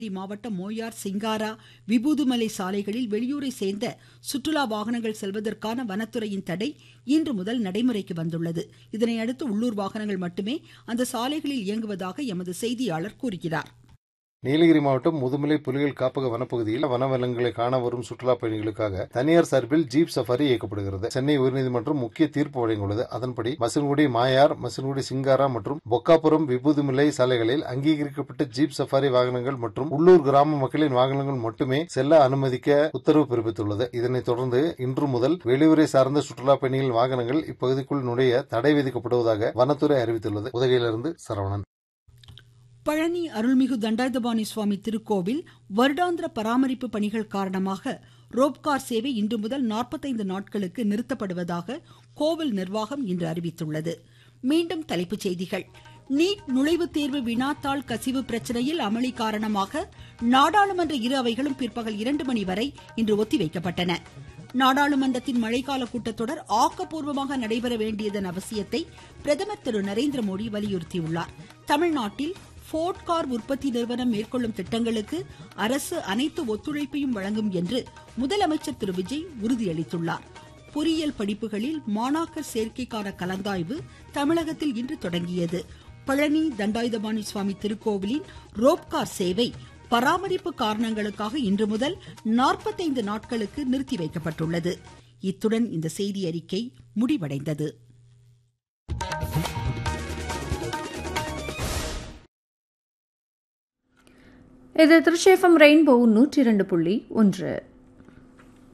மாவட்டம் மோயார் சிங்காரா விபூதுமலை சாலைகளில் வெளியூரை சேர்ந்த சுற்றுலா வாகனங்கள் செல்வதற்கான வனத்துறையின் தடை இன்று முதல் நடைமுறைக்கு வந்துள்ளது இதனையடுத்து உள்ளூர் வாகனங்கள் மட்டுமே அந்த சாலைகளில் இயங்குவதாக எமது செய்தியாளர் கூறுகிறார் நீலகிரி மாவட்டம் முதுமலை புலிகள் காப்பக வனப்பகுதியில் வனவளங்களை காண வரும் சுற்றுலா பயணிகளுக்காக தனியார் சார்பில் ஜீப் சஃபாரி இயக்கப்படுகிறது சென்னை உயர்நீதிமன்றம் முக்கிய தீர்ப்பு வழங்கியுள்ளது அதன்படி மசன்குடி மாயார் மசன்குடி சிங்காரா மற்றும் பொக்காபுரம் விபூதிமலை சாலைகளில் அங்கீகரிக்கப்பட்ட ஜீப் சஃபாரி வாகனங்கள் மற்றும் உள்ளூர் கிராம மக்களின் வாகனங்கள் மட்டுமே செல்ல அனுமதிக்க உத்தரவு பிறப்பித்துள்ளது இதனைத் தொடர்ந்து இன்று முதல் வெளியூரை சார்ந்த சுற்றுலா பயணிகள் வாகனங்கள் இப்பகுதிக்குள் நுழைய தடை விதிக்கப்படுவதாக வனத்துறை அறிவித்துள்ளது உதகையிலிருந்து சரவணன் பழனி அருள்மிகு தண்டாயுதபாணி சுவாமி திருக்கோவில் வருடாந்திர பராமரிப்பு பணிகள் காரணமாக ரோப்கார் சேவை இன்று முதல் நாற்பத்தைந்து நாட்களுக்கு நிறுத்தப்படுவதாக கோவில் நிர்வாகம் இன்று அறிவித்துள்ளது மீண்டும் தலைப்புச் செய்திகள் நீட் நுழைவுத் தேர்வு வினாத்தாள் கசிவு பிரச்சனையில் அமளி காரணமாக நாடாளுமன்ற இரு அவைகளும் பிற்பகல் இரண்டு மணி வரை இன்று ஒத்திவைக்கப்பட்டன நாடாளுமன்றத்தின் மழைக்கால கூட்டத்தொடர் ஆக்கப்பூர்வமாக நடைபெற வேண்டியதன் அவசியத்தை பிரதமர் திரு நரேந்திர மோடி வலியுறுத்தியுள்ளார் தமிழ்நாட்டில் போர்ட் கார் உற்பத்தி நிறுவனம் மேற்கொள்ளும் திட்டங்களுக்கு அரசு அனைத்து ஒத்துழைப்பையும் வழங்கும் என்று முதலமைச்சர் திரு விஜய் உறுதியளித்துள்ளார் பொறியியல் படிப்புகளில் மாணாக்கர் சேர்க்கைக்கான கலந்தாய்வு தமிழகத்தில் இன்று தொடங்கியது பழனி தண்டாயுதபாணி சுவாமி திருக்கோவிலின் ரோப்கார் சேவை பராமரிப்பு காரணங்களுக்காக இன்று முதல் நாற்பத்தைந்து நாட்களுக்கு நிறுத்தி வைக்கப்பட்டுள்ளது இத்துடன் இந்த செய்தி அறிக்கை முடிவடைந்தது இது திருச்சேஃபம் ரெயின்போ நூற்றி இரண்டு புள்ளி ஒன்று